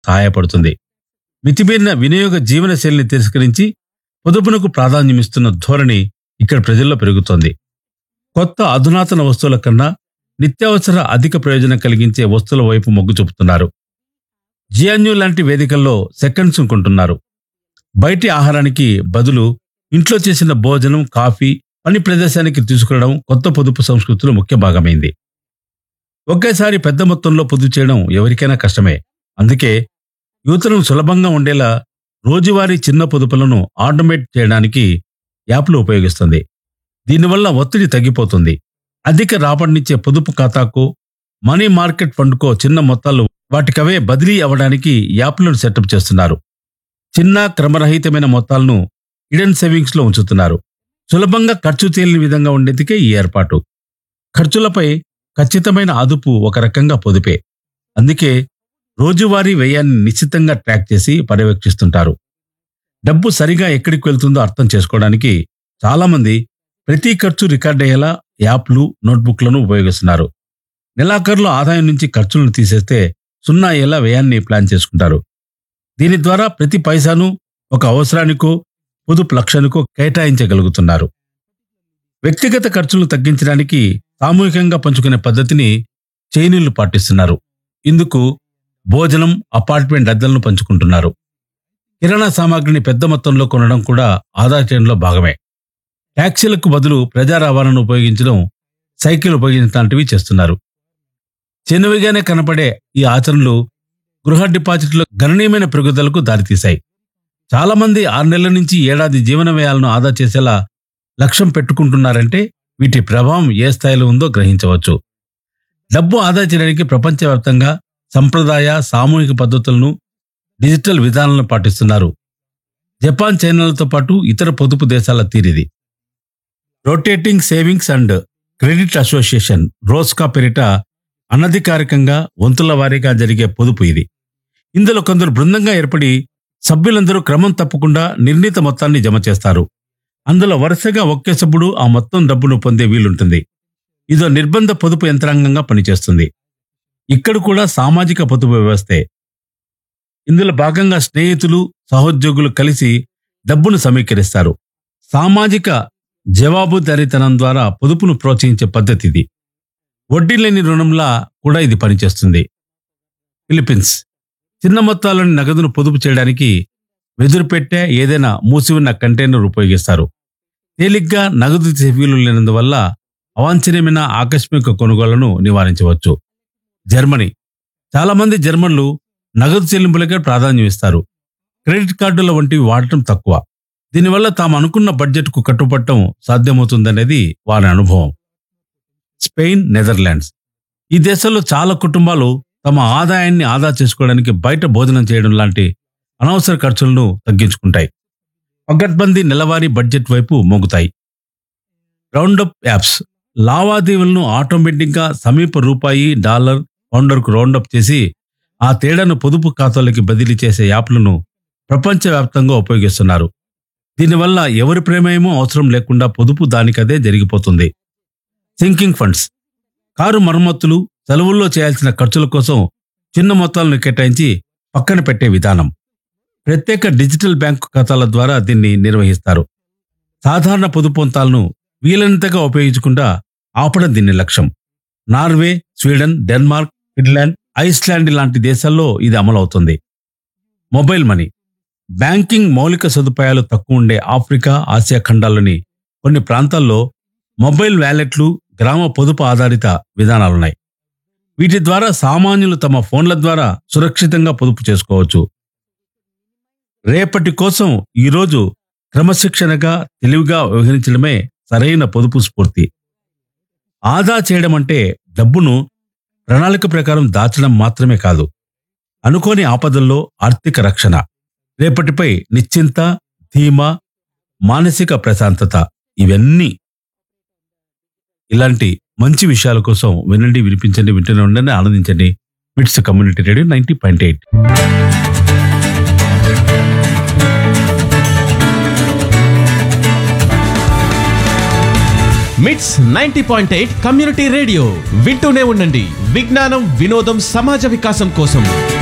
సహాయపడుతుంది మితిమీరిన వినియోగ జీవన శైలిని తిరస్కరించి పొదుపునకు ప్రాధాన్యమిస్తున్న ధోరణి ఇక్కడ ప్రజల్లో పెరుగుతోంది కొత్త అధునాతన వస్తువుల కన్నా నిత్యావసర అధిక ప్రయోజనం కలిగించే వస్తువుల వైపు మొగ్గు చూపుతున్నారు జియాన్యూ లాంటి వేదికల్లో సెకండ్స్ కొంటున్నారు బయటి ఆహారానికి బదులు ఇంట్లో చేసిన భోజనం కాఫీ పని ప్రదేశానికి తీసుకురావడం కొత్త పొదుపు సంస్కృతిలో ముఖ్య భాగమైంది ఒకేసారి పెద్ద మొత్తంలో పొదుపు చేయడం ఎవరికైనా కష్టమే అందుకే యువతలను సులభంగా ఉండేలా రోజువారీ చిన్న పొదుపులను ఆటోమేట్ చేయడానికి యాప్లు ఉపయోగిస్తుంది దీనివల్ల ఒత్తిడి తగ్గిపోతుంది అధిక రాబడినిచ్చే పొదుపు ఖాతాకు మనీ మార్కెట్ ఫండ్కో చిన్న మొత్తాలు వాటికవే బదిలీ అవ్వడానికి యాప్లను సెటప్ చేస్తున్నారు చిన్న క్రమరహితమైన మొత్తాలను ఇడెన్ సేవింగ్స్ లో ఉంచుతున్నారు సులభంగా ఖర్చు తేలిన విధంగా ఉండేందుకే ఈ ఏర్పాటు ఖర్చులపై ఖచ్చితమైన అదుపు ఒక రకంగా పొదుపే అందుకే రోజువారీ వ్యయాన్ని నిశ్చితంగా ట్రాక్ చేసి పర్యవేక్షిస్తుంటారు డబ్బు సరిగా ఎక్కడికి వెళ్తుందో అర్థం చేసుకోవడానికి చాలామంది ప్రతి ఖర్చు రికార్డ్ అయ్యేలా యాప్లు నోట్బుక్లను ఉపయోగిస్తున్నారు నెలాఖరులో ఆదాయం నుంచి ఖర్చులను తీసేస్తే సున్నా అయ్యేలా వ్యయాన్ని ప్లాన్ చేసుకుంటారు దీని ద్వారా ప్రతి పైసాను ఒక అవసరానికో పొదుపు లక్ష్యానికో కేటాయించగలుగుతున్నారు వ్యక్తిగత ఖర్చులను తగ్గించడానికి సామూహికంగా పంచుకునే పద్ధతిని చైనీయులు పాటిస్తున్నారు ఇందుకు భోజనం అపార్ట్మెంట్ అద్దెలను పంచుకుంటున్నారు కిరాణా సామాగ్రిని పెద్ద మొత్తంలో కొనడం కూడా ఆదా చేయడంలో భాగమే ట్యాక్సీలకు బదులు ప్రజా రవాణాను ఉపయోగించడం సైకిల్ ఉపయోగించడాంటివి చేస్తున్నారు చిన్నవిగానే కనపడే ఈ ఆచరణలు గృహ డిపాజిట్లో గణనీయమైన పెరుగుదలకు దారితీశాయి చాలా మంది ఆరు నెలల నుంచి ఏడాది జీవన వ్యయాలను ఆదా చేసేలా లక్ష్యం పెట్టుకుంటున్నారంటే వీటి ప్రభావం ఏ స్థాయిలో ఉందో గ్రహించవచ్చు డబ్బు ఆదా చేయడానికి ప్రపంచవ్యాప్తంగా సంప్రదాయ సామూహిక పద్ధతులను డిజిటల్ విధానాలను పాటిస్తున్నారు జపాన్ చైనాలతో పాటు ఇతర పొదుపు దేశాల తీరిది rotating savings and credit association ROSCA పేరిట అనధికారికంగా వంతుల వారీగా జరిగే పొదుపు ఇది ఇందులో కొందరు బృందంగా ఏర్పడి సభ్యులందరూ క్రమం తప్పకుండా నిర్ణీత మొత్తాన్ని జమ చేస్తారు అందులో వరుసగా ఒకే సభ్యుడు ఆ మొత్తం డబ్బును పొందే వీలుంటుంది ఇదో నిర్బంధ పొదుపు యంత్రాంగంగా పనిచేస్తుంది ఇక్కడ కూడా సామాజిక పొదుపు వ్యవస్థే ఇందులో భాగంగా స్నేహితులు సహోద్యోగులు కలిసి డబ్బును సమీకరిస్తారు సామాజిక జవాబుదారీతనం ద్వారా పొదుపును ప్రోత్సహించే పద్ధతి ఇది వడ్డీ లేని రుణంలా కూడా ఇది పనిచేస్తుంది ఫిలిప్పీన్స్ చిన్న మొత్తాలను నగదును పొదుపు చేయడానికి వెదురు పెట్టే ఏదైనా మూసి ఉన్న కంటైనర్ ఉపయోగిస్తారు తేలిగ్గా నగదు తీసే వీలు లేనందువల్ల అవాంఛనీయమైన ఆకస్మిక కొనుగోళ్లను నివారించవచ్చు జర్మనీ చాలా మంది జర్మన్లు నగదు చెల్లింపులకే ప్రాధాన్యం ఇస్తారు క్రెడిట్ కార్డుల వంటివి వాడటం తక్కువ దీనివల్ల తాము అనుకున్న బడ్జెట్కు కట్టుబడటం సాధ్యమవుతుందనేది వారి అనుభవం స్పెయిన్ నెదర్లాండ్స్ ఈ దేశాల్లో చాలా కుటుంబాలు తమ ఆదాయాన్ని ఆదా చేసుకోవడానికి బయట భోజనం చేయడం లాంటి అనవసర ఖర్చులను తగ్గించుకుంటాయి పగడ్బందీ నెలవారీ బడ్జెట్ వైపు మోగుతాయి రౌండప్ యాప్స్ లావాదేవీలను ఆటోమేటిక్గా సమీప రూపాయి డాలర్ పౌండర్కు రౌండప్ చేసి ఆ తేడాను పొదుపు ఖాతాలకి బదిలీ చేసే యాప్లను ప్రపంచవ్యాప్తంగా ఉపయోగిస్తున్నారు దీనివల్ల ఎవరి ప్రమేయమూ అవసరం లేకుండా పొదుపు దానికదే జరిగిపోతుంది సింకింగ్ ఫండ్స్ కారు మరమ్మతులు సెలవుల్లో చేయాల్సిన ఖర్చుల కోసం చిన్న మొత్తాలను కేటాయించి పక్కన పెట్టే విధానం ప్రత్యేక డిజిటల్ బ్యాంకు ఖాతాల ద్వారా దీన్ని నిర్వహిస్తారు సాధారణ పొదుపు పొంతాలను వీలైనంతగా ఉపయోగించకుండా ఆపడం దీని లక్ష్యం Norway Sweden Denmark Finland Iceland లాంటి దేశాల్లో ఇది అమలవుతుంది మొబైల్ మనీ బ్యాంకింగ్ మౌలిక సదుపాయాలు తక్కువ ఉండే ఆఫ్రికా ఆసియా ఖండాల్లోని కొన్ని ప్రాంతాల్లో మొబైల్ వ్యాలెట్లు గ్రామ పొదుపు ఆధారిత విధానాలున్నాయి వీటి ద్వారా సామాన్యులు తమ ఫోన్ల ద్వారా సురక్షితంగా పొదుపు చేసుకోవచ్చు రేపటి కోసం ఈరోజు క్రమశిక్షణగా తెలివిగా వ్యవహరించడమే సరైన పొదుపు స్ఫూర్తి ఆదా చేయడం అంటే డబ్బును ప్రణాళిక ప్రకారం దాచడం మాత్రమే కాదు అనుకోని ఆపదల్లో ఆర్థిక రక్షణ రేపటిపై నిశ్చింత ధీమా మానసిక ప్రశాంతత ఇవన్నీ ఇలాంటి మంచి విషయాల కోసం వినండి వినిపించండి వింటూనే ఉండండి ఆనందించండి MITS community radio ninety point eight MITS ninety point eight community radio వింటూనే ఉండండి విజ్ఞానం వినోదం సమాజ వికాసం కోసం